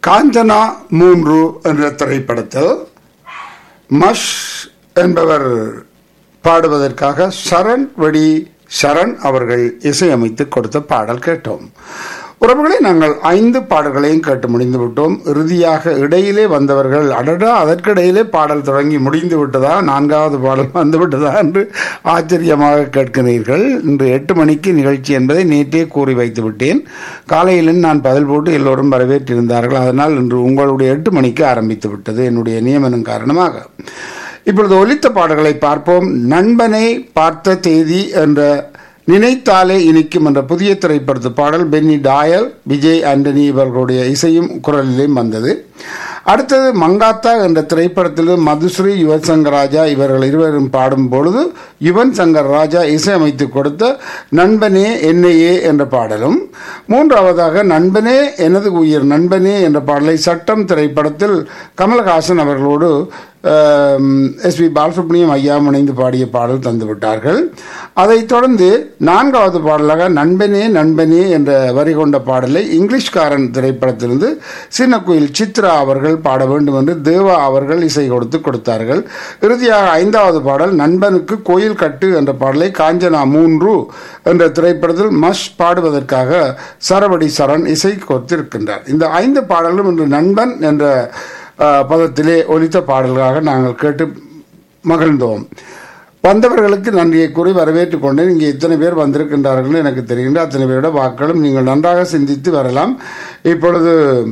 காஞ்சனா மூன்று என்ற திரைப்படத்தில் மஷ் என்பவர் பாடுவதற்காக சரண் வெடி சரண் அவர்கள் இசையமைத்து கொடுத்த பாடல் கேட்டோம் உறவுகளை நாங்கள் ஐந்து பாடல்களையும் கேட்டு முடிந்து விட்டோம் இறுதியாக இடையிலே வந்தவர்கள் அடடா அதற்கிடையிலே பாடல் தொடங்கி முடிந்து விட்டதா நான்காவது பாடல் வந்து விட்டதா என்று ஆச்சரியமாக கேட்கிறீர்கள் இன்று எட்டு மணிக்கு நிகழ்ச்சி என்பதை நேற்றே கூறி வைத்து விட்டேன் காலையில் நான் பதில் போட்டு எல்லோரும் வரவேற்றிருந்தார்கள் அதனால் இன்று உங்களுடைய எட்டு மணிக்கு ஆரம்பித்து விட்டது என்னுடைய நியமனம் காரணமாக இப்பொழுது ஒலித்த பாடல்களை பார்ப்போம் நண்பனை பார்த்த தேதி என்ற நினைத்தாலே இனிக்கும் என்ற புதிய திரைப்படத்து பாடல் பென்னி டாயல் விஜய் ஆண்டனி இவர்களுடைய இசையும் குரலிலும் வந்தது அடுத்தது மங்காத்தா என்ற திரைப்படத்தில் மதுஸ்ரீ யுவன் சங்கர் ராஜா இவர்கள் இருவரும் பாடும் பொழுது யுவன் சங்கர் ராஜா இசையமைத்து கொடுத்த நண்பனே என்னையே என்ற பாடலும் மூன்றாவதாக நண்பனே எனது உயிர் நண்பனே என்ற பாடலை சட்டம் திரைப்படத்தில் கமல்ஹாசன் அவர்களோடு எஸ் பி பாலசுப்ரமணியம் ஐயா இணைந்து பாடிய பாடல் தந்துவிட்டார்கள் அதைத் தொடர்ந்து நான்காவது பாடலாக நண்பனே நண்பனே என்ற வரி கொண்ட பாடலை இங்கிலீஷ்காரன் திரைப்படத்திலிருந்து சின்ன கோயில் சித்ரா அவர்கள் பாட வேண்டும் என்று தேவா அவர்கள் இசை கொடுத்து கொடுத்தார்கள் இறுதியாக ஐந்தாவது பாடல் நண்பனுக்கு கோயில் கட்டு என்ற பாடலை காஞ்சனா மூன்று என்ற திரைப்படத்தில் மஷ் பாடுவதற்காக சரவடி சரண் இசை கொடுத்திருக்கின்றார் இந்த ஐந்து பாடலும் இன்று நண்பன் என்ற அஹ், பதத்திலே ஒலித்த பாடல்களாக நாங்கள் கேட்டு மகிழ்ந்தோம் வந்தவர்களுக்கு நன்றியை கூறி வரவேற்றுக் கொண்டேன் இங்கே இத்தனை பேர் வந்திருக்கின்றார்கள் எனக்கு தெரிகின்ற அத்தனை பேரோட வாக்களும் நீங்கள் நன்றாக சிந்தித்து வரலாம் இப்பொழுது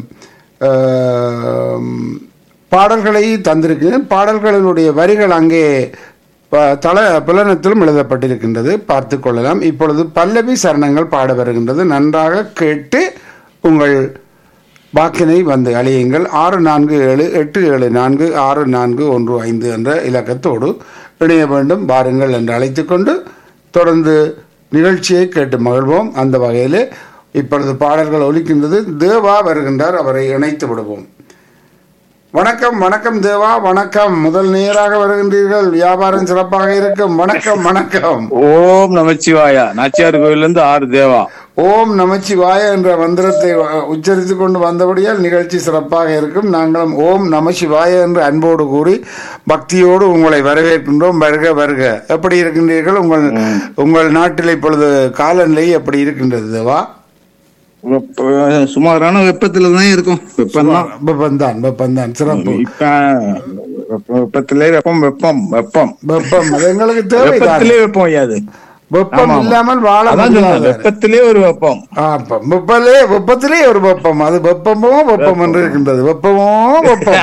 அஹ், பாடல்களை தந்திருக்கிறேன் பாடல்களினுடைய வரிகள் அங்கே ப- தல புலனத்திலும் எழுதப்பட்டிருக்கின்றது பார்த்து கொள்ளலாம் இப்பொழுது பல்லவி சரணங்கள் பாட வருகின்றது நன்றாக கேட்டு உங்கள் வாக்கினை வந்து அழியுங்கள் ஆறு நான்கு ஏழு எட்டு ஏழு நான்கு ஆறு நான்கு ஒன்று ஐந்து என்ற இலக்கத்தோடு இணைய வேண்டும் வாருங்கள் என்று அழைத்துக்கொண்டு தொடர்ந்து நிகழ்ச்சியை கேட்டு மகிழ்வோம் அந்த வகையிலே இப்பொழுது பாடல்கள் ஒலிக்கின்றது தேவா வருகின்றார் அவரை இணைத்து விடுவோம் வணக்கம் வணக்கம் தேவா வணக்கம் முதல் நேராக வருகின்றீர்கள் வியாபாரம் சிறப்பாக இருக்கும் வணக்கம் வணக்கம் ஓம் நமச்சிவாயா நாச்சியார் கோயில்ல இருந்து ஆறு தேவா ஓம் நமச்சிவாய என்ற மந்திரத்தை உச்சரித்துக் கொண்டு வந்தபடியால் நிகழ்ச்சி சிறப்பாக இருக்கும் நாங்களும் ஓம் நமசிவாய என்று அன்போடு கூறி பக்தியோடு உங்களை வரவேற்கின்றோம் வருக வருக எப்படி இருக்கின்றீர்கள் உங்கள் உங்கள் நாட்டில் இப்பொழுது காலநிலை எப்படி இருக்கின்றது தேவா வெப்ப- சுமாரான வெப்பத்துல தான் இருக்கும் வெப்பம் தான் வெப்பந்தான் வெப்பந்தான் சிறப்பு இப்ப வெப்ப- வெப்பத்திலே வெப்பம் வெப்பம் வெப்பம் வெப்பம் அது எங்களுக்கு தேவைதான் வெப்பத்திலே வெப்பம் ஐயாது வெப்பம் ஆமா, ஆமா. இல்லாமல் வாழ அதான் சொன்னேன் முடியாது வெப்பத்திலே ஒரு வெப்பம் ஆப்பம். வெப்பலே வெப்பத்திலே ஒரு வெப்பம் அது வெப்பமோ வெப்பம் என்று இருக்கின்றது வெப்பமோ வெப்பம்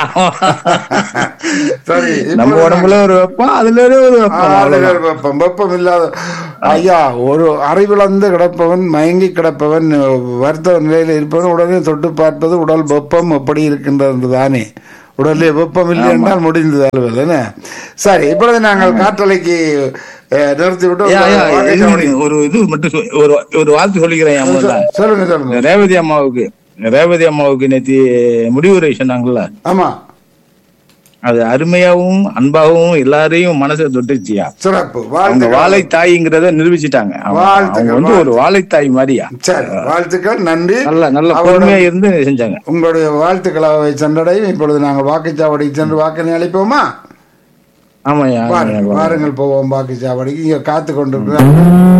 சரி நம்ம இப்பொழுது உடம்புல ஒரு வெப்பம் அதுல ஒரு வெப்பம் ஆ, அவ்வளவுதான். அதுல வெப்பம் வெப்பம் இல்லாத ஐயா ஒரு அறிவிழந்து கிடப்பவன் மயங்கி கிடப்பவன் வருத்த நிலையில் இருப்பவன் உடனே தொட்டு பார்ப்பது உடல் வெப்பம் எப்படி இருக்கின்றது தானே உடலே வெப்பம் இல்லை என்றால் முடிந்தது அலுவல் என்ன சரி இப்பொழுது நாங்கள் காற்றலைக்கு அஹ், நிறுத்தி விட்டு ஐயா, ஐயா, வாகை இருங்க, சாவடி- ஒரு இது மட்டும் சொல்- ஒரு ஒரு வாழ்த்து சொல்லிக்கிறேன் என் முதல்ல. சொல்லுங்க சொல்லுங்க ரேவதி அம்மாவுக்கு ரேவதி அம்மாவுக்கு நேத்தி முடிவுரை சொன்னாங்கல்ல ஆமா அது அருமையாவும் அன்பாகவும் எல்லாரையும் மனசை தொட்டுச்சியா சிறப்பு அவங்க வாழ்த்துக்கள் வாழை தாய்ங்கிறத நிரூபிச்சிட்டாங்க அவங்க வாழ்த்துக்கள், அவங்க வந்து ஒரு வாழை தாய் மாதிரியா சரி வாழ்த்துக்கள் நன்றி நல்ல நல்ல அவரோட பொறுமையா இருந்து செஞ்சாங்க உங்களுடைய வாழ்த்துக்களாவை சென்றடையும் இப்பொழுது நாங்கள் வாக்குச்சாவடிக்கு சென்று வாக்கினை அளிப்போமா ஆமாய்யா வாருங்கள் ஆமாய்யா. வாருங்கள் போவோம் வாக்குச்சாவடிக்கு இங்க காத்து கொண்டிருக்கிறார்